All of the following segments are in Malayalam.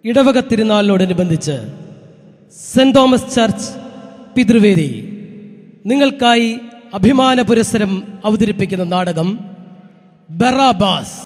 ഇടവക തിരുനാളിനോടനുബന്ധിച്ച് സെന്റ് തോമസ് ചർച്ച് പിതൃവേദി നിങ്ങൾക്കായി അഭിമാന പുരസ്സരം അവതരിപ്പിക്കുന്ന നാടകം ബറാബാസ്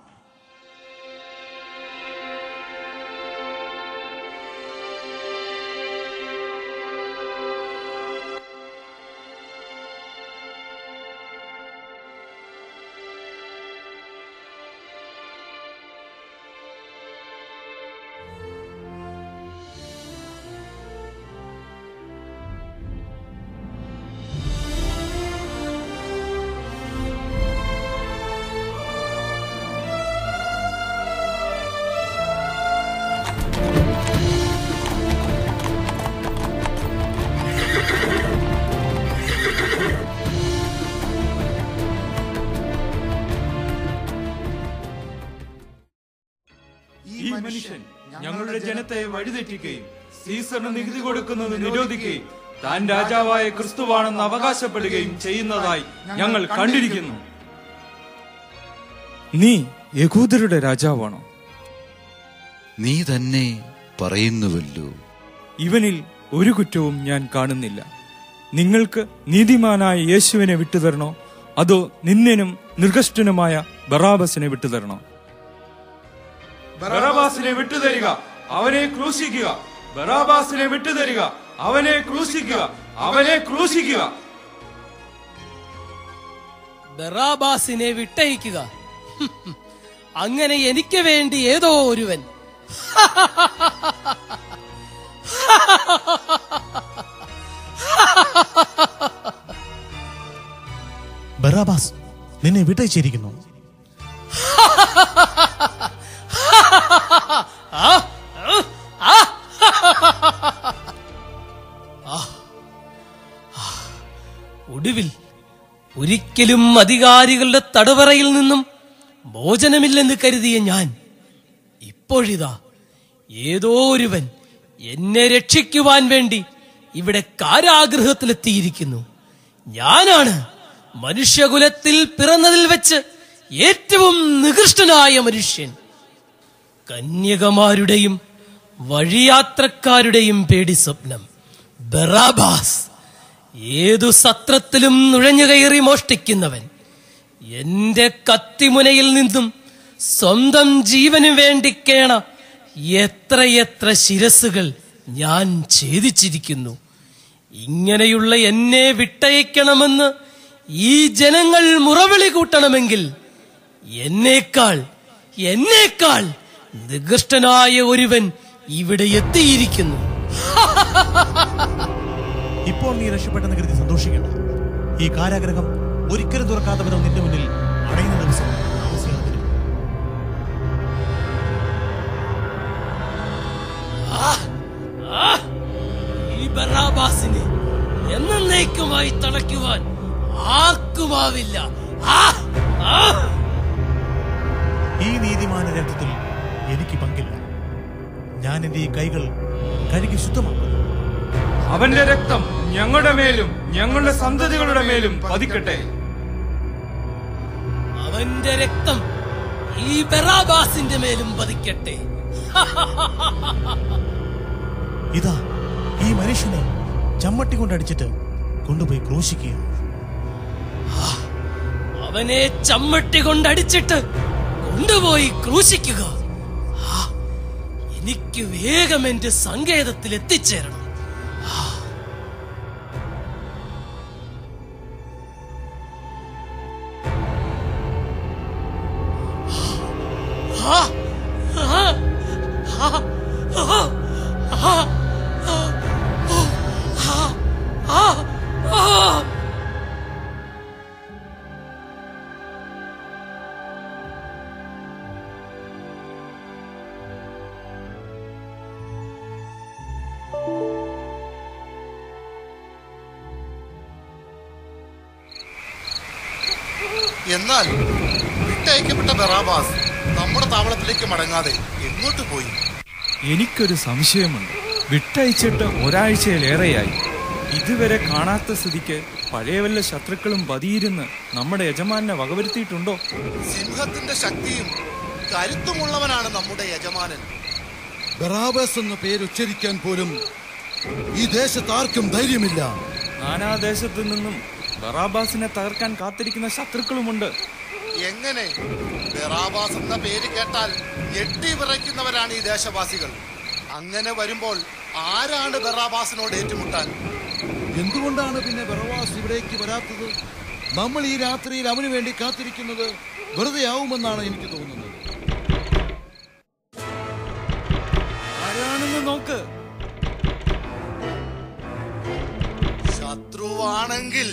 ഈ മനുഷ്യൻ ഞങ്ങളുടെ ജനത്തെ വഴിതെറ്റിക്കുകയും സീസറിന് നികുതി കൊടുക്കുന്നത് നിരോധിക്കുകയും താൻ രാജാവായ ക്രിസ്തുവാണെന്ന് അവകാശപ്പെടുകയും ചെയ്യുന്നതായി ഞങ്ങൾ കണ്ടിരിക്കുന്നു നീ യഹൂദരുടെ രാജാവാണോ നീ തന്നെ പറയുന്നുവല്ലോ ഇവനിൽ ഒരു കുറ്റവും ഞാൻ കാണുന്നില്ല നിങ്ങൾക്ക് നീതിമാനായ യേശുവിനെ വിട്ടുതരണോ അതോ നിന്ദനും നിർഗഷ്ടനുമായ ബറാബസിനെ വിട്ടുതരണോ ബറാബാസിനെ വിട്ടുതരിക അവനെ ക്രൂശിക്കുക ബറാബാസിനെ വിട്ടുതരിക അവനെ ക്രൂശിക്കുക അവനെ ക്രൂശിക്കുക ബറാബാസിനെ വിട്ടയക്കുക അങ്ങനെ എനിക്ക് വേണ്ടി ഏതോ ഒരുവൻ ബറാബാസ് നിന്നെ വിട്ടയച്ചിരിക്കുന്നു ആ, ആ, ആ. ആ, ആ. ഒടുവിൽ ഒരിക്കലും അധികാരികളുടെ തടവറയിൽ നിന്നും മോചനമില്ലെന്ന് കരുതിയ ഞാൻ ഇപ്പോഴിതാ ഏതോ ഒരുവൻ എന്നെ രക്ഷിക്കുവാൻ വേണ്ടി ഇവിടെ കാരാഗൃഹത്തിലെത്തിയിരിക്കുന്നു ഞാനാണ് മനുഷ്യകുലത്തിൽ പിറന്നതിൽ വെച്ച് ഏറ്റവും നികൃഷ്ടനായ മനുഷ്യൻ കന്യകമാരുടെയും വഴിയാത്രക്കാരുടെയും പേടി സ്വപ്നം ബറാബാസ് ഏതു സത്രത്തിലും നുഴഞ്ഞുകയറി മോഷ്ടിക്കുന്നവൻ എന്റെ കത്തിമുനയിൽ നിന്നും സ്വന്തം ജീവന് വേണ്ടി കേണ എത്രയെത്ര ശിരസുകൾ ഞാൻ ഛേദിച്ചിരിക്കുന്നു ഇങ്ങനെയുള്ള എന്നെ വിട്ടയക്കണമെന്ന് ഈ ജനങ്ങൾ മുറവിളി കൂട്ടണമെങ്കിൽ എന്നേക്കാൾ എന്നേക്കാൾ നികൃഷ്ടനായ ഒരുവൻ ഇവിടെ എത്തിയിരിക്കുന്നു ഇപ്പോൾ നീ രക്ഷപ്പെട്ടെന്ന് കരുതി സന്തോഷിക്കേണ്ട ഈ കാരാഗ്രഹം ഒരിക്കലും തുറക്കാതെ വരും നിന്റെ മുന്നിൽ അടയുന്ന ദിവസം താമസിയാതെ വരും. ഈ ബറാബാസിനെ എന്നേക്കുമായി തളയ്ക്കുവാൻ ആർക്കുമാവില്ല ആ, ആ. ഈ നീതിമാന രക്തത്തിൽ എനിക്ക് പങ്കില്ല ഞാൻ എന്റെ ഈ കൈകൾ കഴുകി ശുദ്ധമാക്കും അവന്റെ രക്തം ഞങ്ങളുടെ മേലും ഞങ്ങളുടെ സന്തതികളുടെ മേലും പതിക്കട്ടെ അവന്റെ രക്തം ഈ ബറാബാസിന്റെ മേലും പതിക്കട്ടെ ഇതാ ഈ മനുഷ്യനെ ചമ്മട്ടി കൊണ്ടടിച്ചിട്ട് കൊണ്ടുപോയി ക്രൂശിക്കുക അവനെ ചമ്മട്ടി കൊണ്ടടിച്ചിട്ട് കൊണ്ടുപോയി ക്രൂശിക്കുക ആ, എനിക്ക് വേഗം എന്റെ സങ്കേതത്തിൽ എത്തിച്ചേരണം ആ, ആ, ആ, ആ, ആ, ആ, ആ, ആ. എന്നാൽ വിട്ടയക്കപ്പെട്ട ബറാബാസ് നമ്മുടെ താവളത്തിലേക്ക് മടങ്ങാതെ എങ്ങോട്ട് പോയി എനിക്കൊരു സംശയമുണ്ട് വിട്ടയച്ചിട്ട് ഒരാഴ്ചയിലേറെയായി ഇതുവരെ കാണാത്ത സ്ഥിതിക്ക് പഴയ വല്ല ശത്രുക്കളും പതിയിരുന്ന് നമ്മുടെ യജമാനെ വകവരുത്തിയിട്ടുണ്ടോ സിംഹത്തിന്റെ ശക്തിയും കരുത്തുമുള്ളവനാണ് നമ്മുടെ യജമാനൻ ബറാബസ് എന്ന പേര് ഉച്ചരിക്കാൻ പോലും ഈ ദേശത്ത് ആർക്കും ധൈര്യമില്ല നാനാദേശത്തു നിന്നും ബറാബാസിനെ തകർക്കാൻ കാത്തിരിക്കുന്ന ശത്രുക്കളുമുണ്ട് എങ്ങനെ ബറാബാസ് എന്ന പേര് കേട്ടാൽ ഞെട്ടി വിറയ്ക്കുന്നവരാണ് ഈ ദേശവാസികൾ അങ്ങനെ വരുമ്പോൾ ആരാണ് ബറാബാസിനോട് ഏറ്റുമുട്ടാൻ എന്തുകൊണ്ടാണ് പിന്നെ ബറവാസ് ഇവിടേക്ക് വരാത്തത് നമ്മൾ ഈ രാത്രിയിൽ അവന് വേണ്ടി കാത്തിരിക്കുന്നത് വെറുതെ ആവുമെന്നാണ് എനിക്ക് തോന്നുന്നത് ആരാണെന്ന് നോക്ക് ശത്രുവാണെങ്കിൽ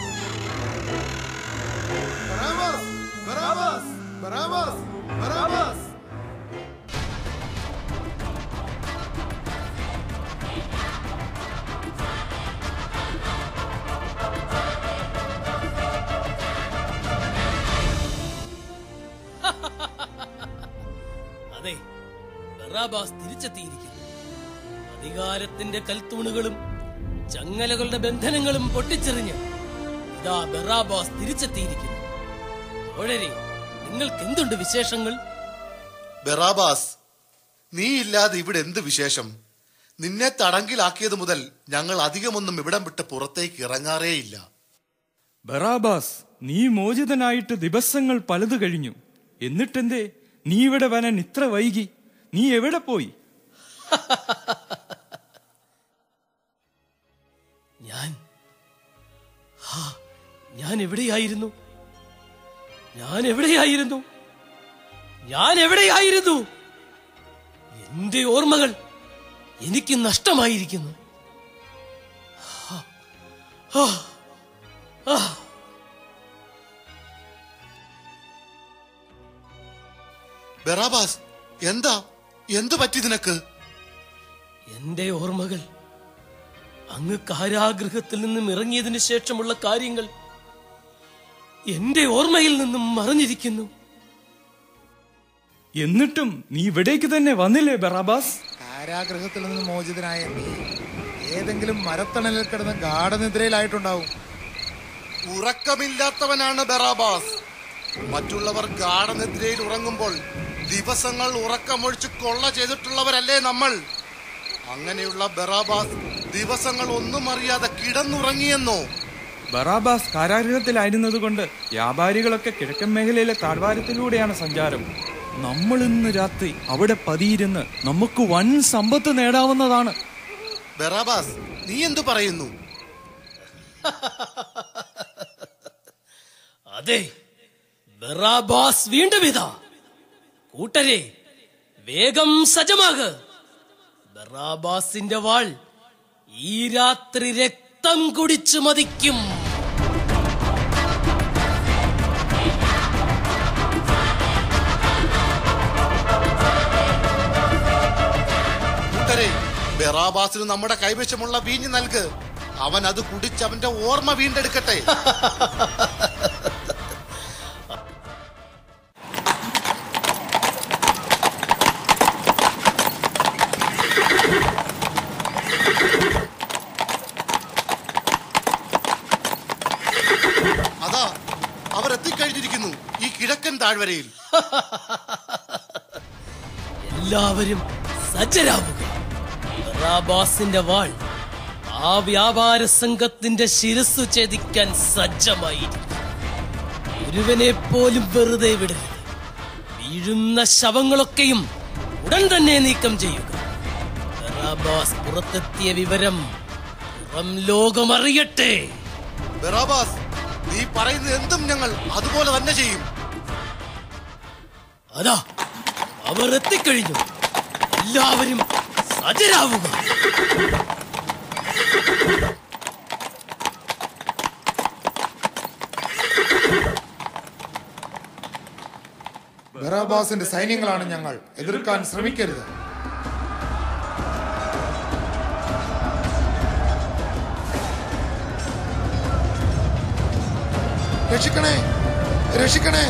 അതെ ബറാബാസ് തിരിച്ചെത്തിയിരിക്കുന്നു അധികാരത്തിന്റെ കൽത്തൂണുകളും ചങ്ങലകളുടെ ബന്ധനങ്ങളും പൊട്ടിച്ചെറിഞ്ഞ് ഇതാ ബറാബാസ് തിരിച്ചെത്തിയിരിക്കുന്നു തോഴരെ നിങ്ങൾക്ക് എന്തുണ്ട് വിശേഷങ്ങൾ ബറാബാസ് നീ ഇല്ലാതെ ഇവിടെ എന്ത് വിശേഷം നിന്നെ തടങ്കിലാക്കിയത് മുതൽ ഞങ്ങൾ അധികമൊന്നും ഇവിടം വിട്ട് പുറത്തേക്ക് ഇറങ്ങാറേയില്ല ബറാബാസ് നീ മോചിതനായിട്ട് ദിവസങ്ങൾ പലത് കഴിഞ്ഞു എന്നിട്ടെന്തേ നീ ഇവിടെ വരാൻ ഇത്ര വൈകി നീ എവിടെ പോയി ഞാൻ ഹാ, ഞാൻ എവിടെയായിരുന്നു ഞാൻ എവിടെയായിരുന്നു ഞാൻ എവിടെയായിരുന്നു എന്റെ ഓർമ്മകൾ എനിക്ക് നഷ്ടമായിരിക്കുന്നു ഹാ, ഹാ, ആ. ബറാബാസ് എന്താ എന്തു പറ്റി നിനക്ക് എന്റെ ഓർമ്മകൾ അങ്ങ് കാരാഗൃഹത്തിൽ നിന്നും ഇറങ്ങിയതിനു ശേഷമുള്ള കാര്യങ്ങൾ എന്റെ ഓർമ്മയിൽ നിന്നും മറഞ്ഞിരിക്കുന്നു എന്നിട്ടും നീ ഇവിടേക്ക് തന്നെ വന്നില്ലേ ബറാബാസ് കാരാഗൃഹത്തിൽ നിന്ന് മോചിതനായ നീ ഏതെങ്കിലും മരത്തണലിൽ കിടന്ന് ഗാഠനിദ്രയിലായിട്ടുണ്ടാവും ഉറക്കമില്ലാത്തവനാണ് ബറാബാസ് മറ്റുള്ളവർ ഗാഠനിദ്രയിൽ ഉറങ്ങുമ്പോൾ ദിവസങ്ങൾ ഉറക്കമൊഴിച്ച് കൊള്ള ചെയ്തിട്ടുള്ളവരല്ലേ നമ്മൾ അങ്ങനെയുള്ള ബറാബാസ് ദിവസങ്ങൾ ഒന്നും അറിയാതെ കിടന്നുറങ്ങിയെന്നോ ബറാബാസ് കാരാഗൃഹത്തിലായിരുന്നതുകൊണ്ട് വ്യാപാരികളൊക്കെ കിഴക്കൻ മേഖലയിലെ താഴ്വാരത്തിലൂടെയാണ് സഞ്ചാരം നമ്മൾ ഇന്ന് രാത്രി അവിടെ പതിയിരുന്ന് നമുക്ക് വൻ സമ്പത്ത് നേടാവുന്നതാണ് ബറാബാസ് നീ എന്തു പറയുന്നു അതെ ബറാബാസ് വീണ്ടും ഇതാ കൂട്ടരെ വേഗം സജ്ജമാക് ബറാബാസിന്റെ വാൾ ഈ രാത്രി രക്തം കുടിച്ചു മതിക്കും കൂട്ടരെ ബറാബാസിന് നമ്മുടെ കൈവശമുള്ള വീഞ്ഞ് നൽക് അവൻ അത് കുടിച്ച് അവന്റെ ഓർമ്മ വീണ്ടെടുക്കട്ടെ അതാ അവർ എത്തിക്കഴിഞ്ഞിരിക്കുന്നു ഈ കിഴക്കൻ താഴ്വരയിൽ എല്ലാവരും സജ്ജരാവുക ബറാബാസിന്റെ വാൾ ആ വ്യാപാര സംഘത്തിന്റെ ശിരസ്സു ഛേദിക്കാൻ സജ്ജമായിരിക്കും ഒരുവനെ പോലും വെറുതെ വിടരുത് വീഴുന്ന ശവങ്ങളൊക്കെയും ഉടൻ തന്നെ നീക്കം ചെയ്യുക ബറാബാസ് പുറത്തെത്തിയ വിവരം പുറം ലോകമറിയട്ടെ ബറാബാസ് നീ പറയുന്നത് എന്തും ഞങ്ങൾ അതുപോലെ തന്നെ ചെയ്യും അതാ അവർ എത്തിക്കഴിഞ്ഞു എല്ലാവരും സജ്ജരാവുക ബറാബാസിന്റെ സൈന്യങ്ങളാണ് ഞങ്ങൾ എതിർക്കാൻ ശ്രമിക്കരുത് രക്ഷിക്കണേ രക്ഷിക്കണേ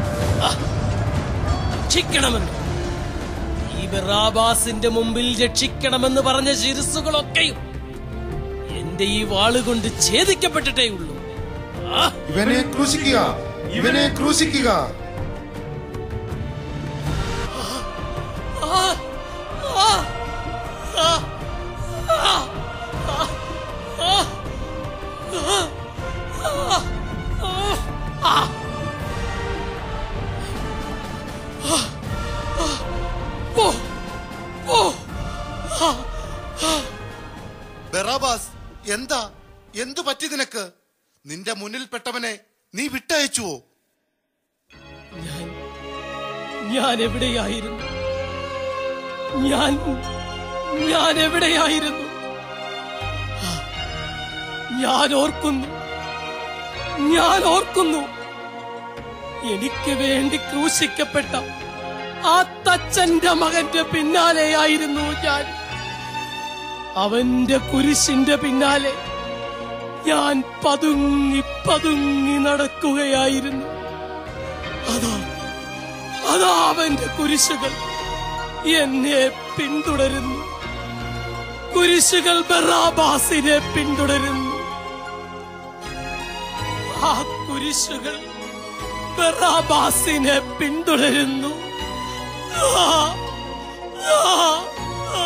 രക്ഷിക്കണമെന്ന് ഈ ബറാബാസിന്റെ മുമ്പിൽ രക്ഷിക്കണമെന്ന് പറഞ്ഞ ശിരസുകളൊക്കെയും എന്റെ ഈ വാളുകൊണ്ട് ഛേദിക്കപ്പെട്ടിട്ടേ ഉള്ളൂ ആ ഇവനെ ക്രൂശിക്കുക ഇവനെ ക്രൂശിക്കുക ആ, ആ, എന്താ എന്തു പറ്റി നിനക്ക് നിന്റെ മുന്നിൽപ്പെട്ടവനെ നീ വിട്ടയച്ചുവോ ഞാൻ ഞാൻ എവിടെയായിരുന്നു ഞാൻ ഞാൻ എവിടെയായിരുന്നു ആ, ഞാൻ ഓർക്കുന്നു ഞാൻ ഓർക്കുന്നു എനിക്ക് വേണ്ടി ക്രൂശിക്കപ്പെട്ട ആ തച്ചന്റെ മകന്റെ പിന്നാലെയായിരുന്നു ഞാൻ അവന്റെ കുരിശിന്റെ പിന്നാലെ ഞാൻ പതുങ്ങി പതുങ്ങി നടക്കുകയായിരുന്നു അതാ അതാ അവന്റെ കുരിശുകൾ എന്നെ പിന്തുടരുന്നു കുരിശുകൾ ബറാബാസിനെ പിന്തുടരുന്നു ആ കുരിശുകൾ ബറാബാസിനെ പിന്തുടരുന്നു ആ, ആ, ആ.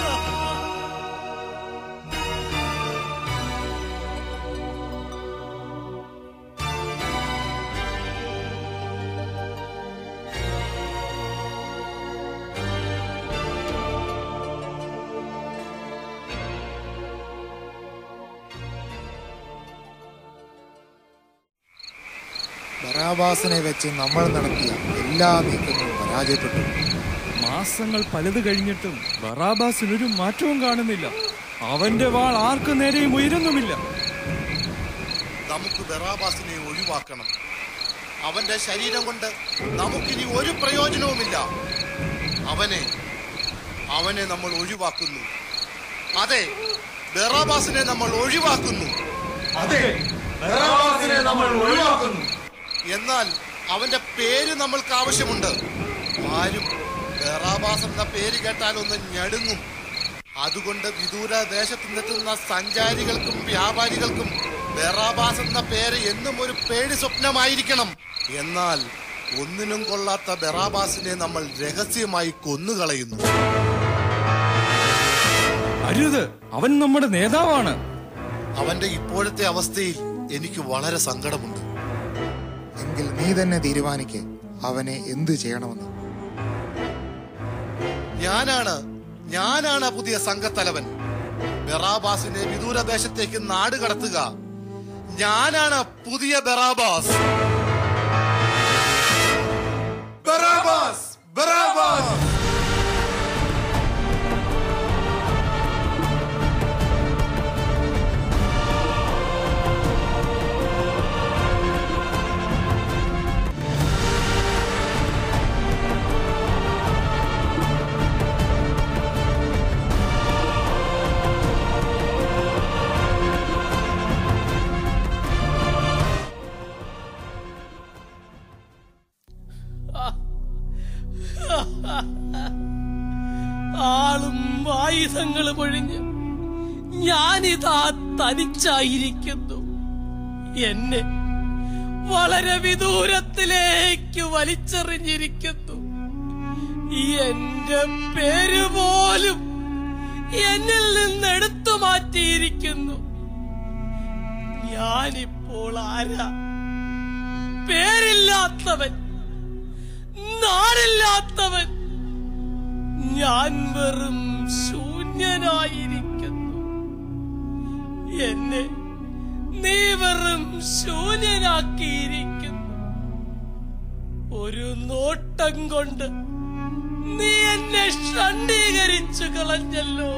ബറാബാസിനെ വെച്ച് നമ്മൾ നടത്തിയ എല്ലാ നീക്കങ്ങളും പരാജയപ്പെട്ടു മാസങ്ങൾ പലത് കഴിഞ്ഞിട്ടും ബറാബാസിനൊരു മാറ്റവും കാണുന്നില്ല അവന്റെ വാൾ ആർക്കു നേരെയും ഉയരുന്നുമില്ല നമുക്ക് ബറാബാസിനെ ഒഴിവാക്കണം അവന്റെ ശരീരം കൊണ്ട് നമുക്കിനി ഒരു പ്രയോജനവുമില്ല അവനെ അവനെ നമ്മൾ ഒഴിവാക്കുന്നു അതെ ബറാബാസിനെ നമ്മൾ ഒഴിവാക്കുന്നു അതെ ബറാബാസിനെ നമ്മൾ ഒഴിവാക്കുന്നു എന്നാൽ അവന്റെ പേര് നമ്മൾക്ക് ആവശ്യമുണ്ട് ആരും ബറാബാസ് എന്ന പേര് കേട്ടാൽ ഒന്ന് ഞടുങ്ങും അതുകൊണ്ട് വിദൂര ദേശത്ത് നിന്നെത്തുന്ന സഞ്ചാരികൾക്കും വ്യാപാരികൾക്കും ബറാബാസ് എന്ന പേര് എന്നും ഒരു പേടി സ്വപ്നമായിരിക്കണം എന്നാൽ ഒന്നിനും കൊള്ളാത്ത ബറാബാസിനെ നമ്മൾ രഹസ്യമായി കൊന്നുകളയുന്നു അരുത് അവൻ നമ്മുടെ നേതാവാണ് അവന്റെ ഇപ്പോഴത്തെ അവസ്ഥയിൽ എനിക്ക് വളരെ സങ്കടമുണ്ട് എങ്കിൽ നീ തന്നെ തീരുമാനിക്ക് അവനെ എന്തു ചെയ്യണമെന്ന് ഞാനാണ് ഞാനാണ് പുതിയ സംഘത്തലവൻ ബറാബാസിനെ വിദൂരദേശത്തേക്ക് നാട് കടത്തുക ഞാനാണ് പുതിയ ബറാബാസ് ബറാബാസ് ബറാബാസ് ആളും ആയുധങ്ങളും ഒഴിഞ്ഞ് ഞാനിതാ തനിച്ചായിരിക്കുന്നു എന്നെ വളരെ വിദൂരത്തിലേക്ക് വലിച്ചെറിഞ്ഞിരിക്കുന്നു എന്റെ പേര് പോലും എന്നിൽ നിന്ന് എടുത്തു മാറ്റിയിരിക്കുന്നു ഞാനിപ്പോൾ ആരാ പേരില്ലാത്തവൻ നാടില്ലാത്തവൻ ഞാൻ വെറും ശൂന്യനായിരിക്കുന്നു എന്നെ നീ വെറും ശൂന്യനാക്കിയിരിക്കുന്നു ഒരു നോട്ടം കൊണ്ട് നീ എന്നെ ഷണ്ഡീകരിച്ചു കളഞ്ഞല്ലോ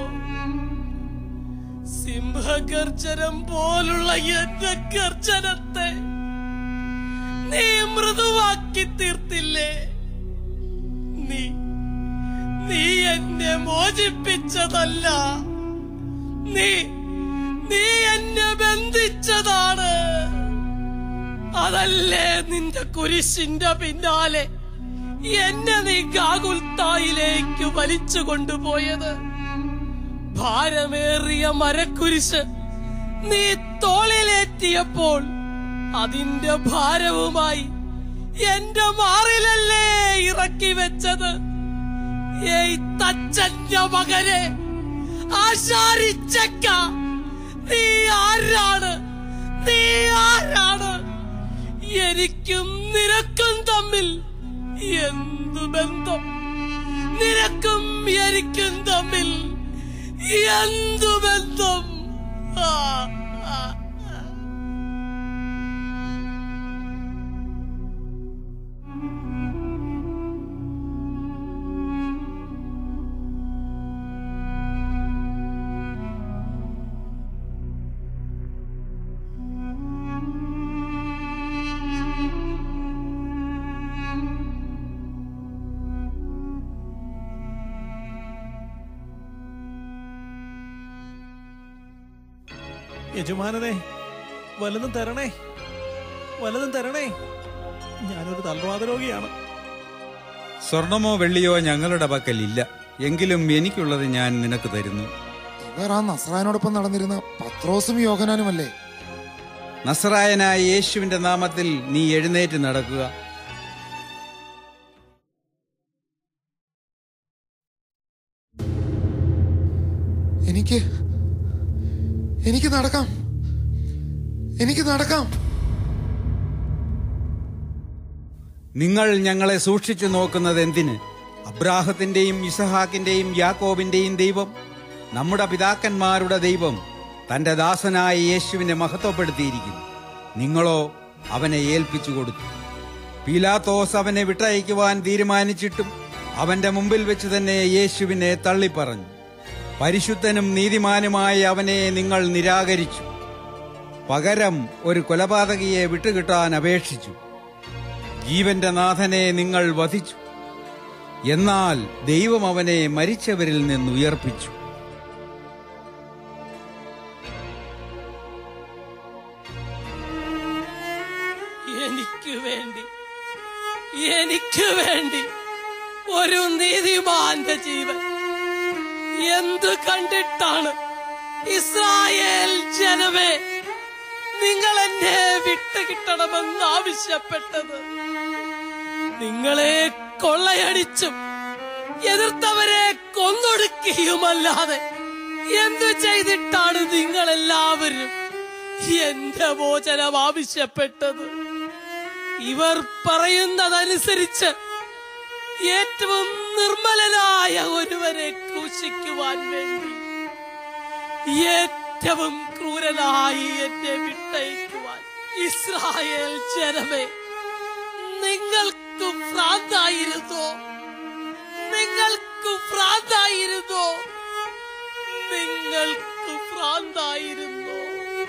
സിംഹഗർജനം പോലുള്ള എന്റെ ഗർജനത്തെ നീ മൃദുവാക്കി തീർത്തില്ലേ നീ നീ എന്നെ മോചിപ്പിച്ചതല്ല നീ നീ എന്നെ ബന്ധിച്ചതാണ് അതല്ലേ നിന്റെ കുരിശിന്റെ പിന്നാലെ എന്നെ നീ ഗാകുൽത്തായിലേക്ക് വലിച്ചു കൊണ്ടുപോയത് ഭാരമേറിയ മരക്കുരിശ് നീ തോളിലേറ്റിയപ്പോൾ അതിന്റെ ഭാരവുമായി എന്റെ മാറിലല്ലേ ഇറക്കി വെച്ചത് ഏയ് തച്ചന്റെ മകനെ ആശാരിച്ചക്ക നീ ആരാണ് നീ ആരാണ് എനിക്കും നിനക്കും തമ്മിൽ എന്തു ബന്ധം നിനക്കും എനിക്കും തമ്മിൽ എന്തു ബന്ധം ആ, ആ, ആ. യജമാനനെ വല്ലതും തരണേ വല്ലതും തരണേ ഞാനൊരു തളർവാദ രോഗിയാണ് സ്വർണമോ വെള്ളിയോ ഞങ്ങളുടെ പക്കൽ ഇല്ല എങ്കിലും എനിക്കുള്ളത് ഞാൻ നിനക്ക് തരുന്നു ഇവർ ആ നസ്രായനോടൊപ്പം നടന്നിരുന്ന പത്രോസും യോഹനാനുമല്ലേ നസറായനായ യേശുവിന്റെ നാമത്തിൽ നീ എഴുന്നേറ്റ് നടക്കുക എനിക്ക് എനിക്ക് നടക്കാം എനിക്ക് നടക്കാം നിങ്ങൾ ഞങ്ങളെ സൂക്ഷിച്ചു നോക്കുന്നത് എന്തിന് അബ്രാഹത്തിന്റെയും ഇസഹാക്കിന്റെയും യാക്കോബിന്റെയും ദൈവം നമ്മുടെ പിതാക്കന്മാരുടെ ദൈവം തന്റെ ദാസനായ യേശുവിനെ മഹത്വപ്പെടുത്തിയിരിക്കുന്നു നിങ്ങളോ അവനെ ഏൽപ്പിച്ചു കൊടുത്തു പീലാത്തോസ് അവനെ വിട്ടയക്കുവാൻ തീരുമാനിച്ചിട്ടും അവന്റെ മുമ്പിൽ വെച്ച് തന്നെ യേശുവിനെ തള്ളിപ്പറഞ്ഞു പരിശുദ്ധനും നീതിമാനുമായ അവനെ നിങ്ങൾ നിരാകരിച്ചു പകരം ഒരു കൊലപാതകിയെ വിട്ടുകിട്ടാൻ അപേക്ഷിച്ചു ജീവന്റെ നാഥനെ നിങ്ങൾ വധിച്ചു എന്നാൽ ദൈവം അവനെ മരിച്ചവരിൽ നിന്ന് ഉയർപ്പിച്ചു എനിക്ക് വേണ്ടി എനിക്ക് വേണ്ടി ഒരു നീതിമാന്റെ ജീവൻ എന്തു കണ്ടിട്ടാണ് ഇസ്രായേൽ ജനമേ നിങ്ങൾ എന്നെ വിട്ടുകിട്ടണമെന്ന് ആവശ്യപ്പെട്ടത് നിങ്ങളെ കൊള്ളയടിച്ചും എതിർത്തവരെ കൊന്നൊടുക്കിയുമല്ലാതെ എന്തു ചെയ്തിട്ടാണ് നിങ്ങളെല്ലാവരും എന്റെ മോചനം ആവശ്യപ്പെട്ടത് ഇവർ പറയുന്നതനുസരിച്ച് ഏറ്റവും നിർമ്മലനായ ഒരുവരെ ക്രൂശിക്കുവാൻ വേണ്ടി ഏറ്റവും ക്രൂരനായി എന്നെ വിട്ടയക്കുവാൻ ഇസ്രായേൽ ജനമേ നിങ്ങൾക്ക് ഭ്രാന്തായിരുന്നോ നിങ്ങൾക്ക് ഭ്രാന്തായിരുന്നോ നിങ്ങൾക്ക് ഭ്രാന്തായിരുന്നോ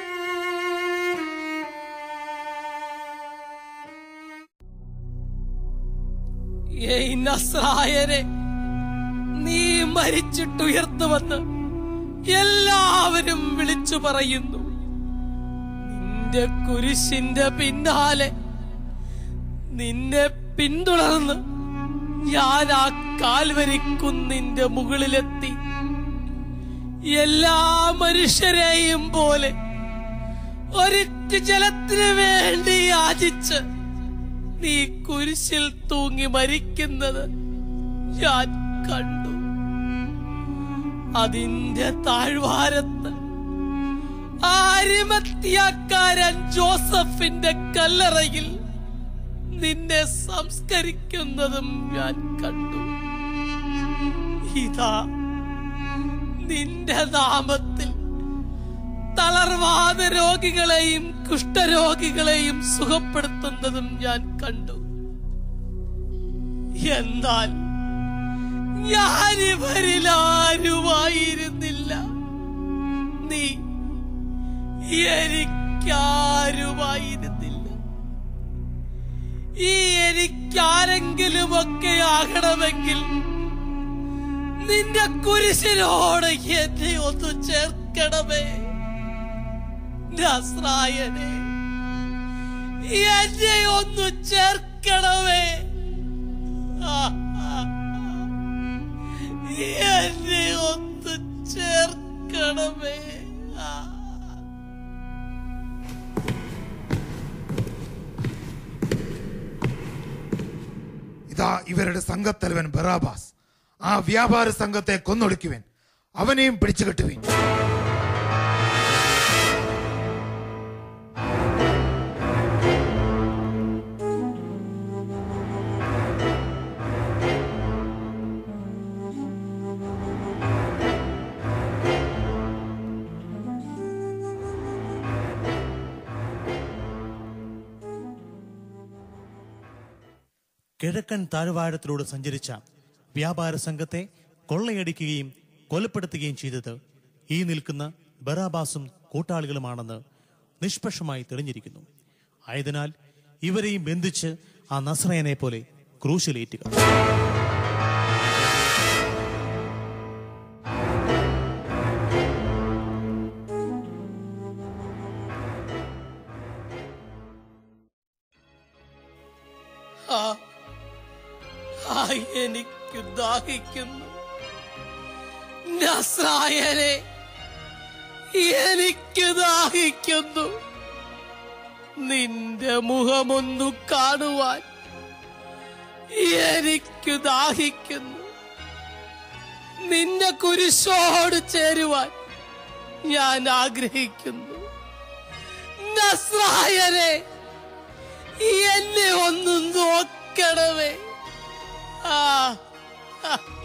ഏയ് നസ്രായനെ നീ മരിച്ചിട്ടുയർത്തുമെന്ന് എല്ലാവരും വിളിച്ചു പറയുന്നു നിന്റെ കുരിശിന്റെ പിന്നാലെ നിന്നെ പിന്തുടർന്ന് ഞാൻ ആ കാൽവരിക്കുന്നിന്റെ മുകളിലെത്തി എല്ലാ മനുഷ്യരെയും പോലെ ഒരിറ്റ് ജലത്തിന് വേണ്ടി യാചിച്ച് നീ കുരിശിൽ തൂങ്ങി മരിക്കുന്നത് ഞാൻ കണ്ടു അതിന്റെ താഴ്വാരത്ത് ആരിമത്തിയാക്കാരൻ ജോസഫിന്റെ കല്ലറയിൽ നിന്നെ സംസ്കരിക്കുന്നതും ഞാൻ കണ്ടു ഇതാ നിന്റെ നാമത്തിൽ തളർവാദ രോഗികളെയും കുഷ്ഠരോഗികളെയും സുഖപ്പെടുത്തുന്നതും ഞാൻ കണ്ടു എന്നാൽ ഞാനിവരിൽ ആരുമായിരുന്നില്ല നീ എനിക്കാരുമായിരുന്നില്ല ഈ എനിക്കാരെങ്കിലുമൊക്കെ ആകണമെങ്കിൽ നിന്റെ കുരിശിനോട് എന്നെ ഒന്ന് ചേർക്കണമേ നസ്രായനെ എന്നെ ഒന്ന് ചേർക്കണമേ ആ, ആ, ആ. എന്നെ ഒന്ന് ചേർക്കണമേ ആ ഇതാ ഇവരുടെ സംഘത്തലവൻ ബറാബാസ് ആ വ്യാപാര സംഘത്തെ കൊന്നൊടുക്കുവൻ അവനെയും പിടിച്ചു കെട്ടുവിൻ കിഴക്കൻ താഴ്വാരത്തിലൂടെ സഞ്ചരിച്ച വ്യാപാര സംഘത്തെ കൊള്ളയടിക്കുകയും കൊലപ്പെടുത്തുകയും ചെയ്തത് ഈ നിൽക്കുന്ന ബറാബാസും കൂട്ടാളികളുമാണെന്ന് നിഷ്പക്ഷമായി തെളിഞ്ഞിരിക്കുന്നു ആയതിനാൽ ഇവരെയും ബന്ധിച്ച് ആ നസ്രയനെ പോലെ ക്രൂശിലേറ്റുക ആ ആ, എനിക്ക് ദാഹിക്കുന്നു നസ്രായനെ എനിക്ക് ദാഹിക്കുന്നു നിന്റെ മുഖമൊന്നു കാണുവാൻ എനിക്ക് ദാഹിക്കുന്നു നിന്റെ കുരിശോട് ചേരുവാൻ ഞാൻ ആഗ്രഹിക്കുന്നു നസ്രായനെ എന്നെ ഒന്ന് നോക്കണമേ ആ